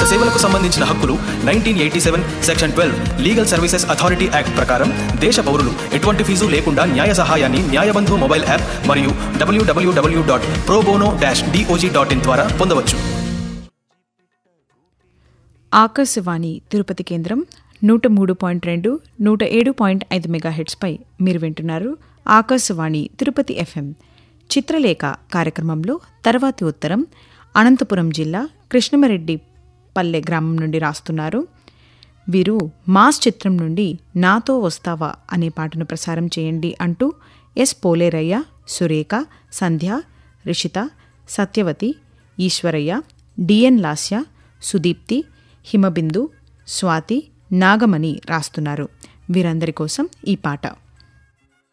సేవలకు సంబంధించిన హక్కులు nineteen eighty seven section twelve legal services authority act ప్రకారం దేశ పౌరులు ఎటువంటి ఫీజు లేకుండా న్యాయ సహాయాన్ని న్యాయబంధు మొబైల్ యాప్ మరియు WWW dot pro bono dash DOJ dot in ద్వారా పొందవచ్చు ఆకాశవాణి తిరుపతి కేంద్రం నూట మూడు పాయింట్ రెండు నూట ఏడు పాయింట్ ఐదు మెగాహెట్స్పై మీరు వింటున్నారు ఆకాశవాణి తిరుపతి ఎఫ్ఎం చిత్రలేఖ కార్యక్రమంలో తర్వాతి ఉత్తరం అనంతపురం జిల్లా కృష్ణమరెడ్డి పల్లె గ్రామం నుండి రాస్తున్నారు వీరు మాస్ చిత్రం నుండి నాతో వస్తావా అనే పాటను ప్రసారం చేయండి అంటూ ఎస్ పోలేరయ్య సురేఖ సంధ్య రిషిత సత్యవతి ఈశ్వరయ్య డిఎన్ లాస్య సుదీప్తి హిమబిందు స్వాతి నాగమణి రాస్తున్నారు వీరందరి కోసం ఈ పాట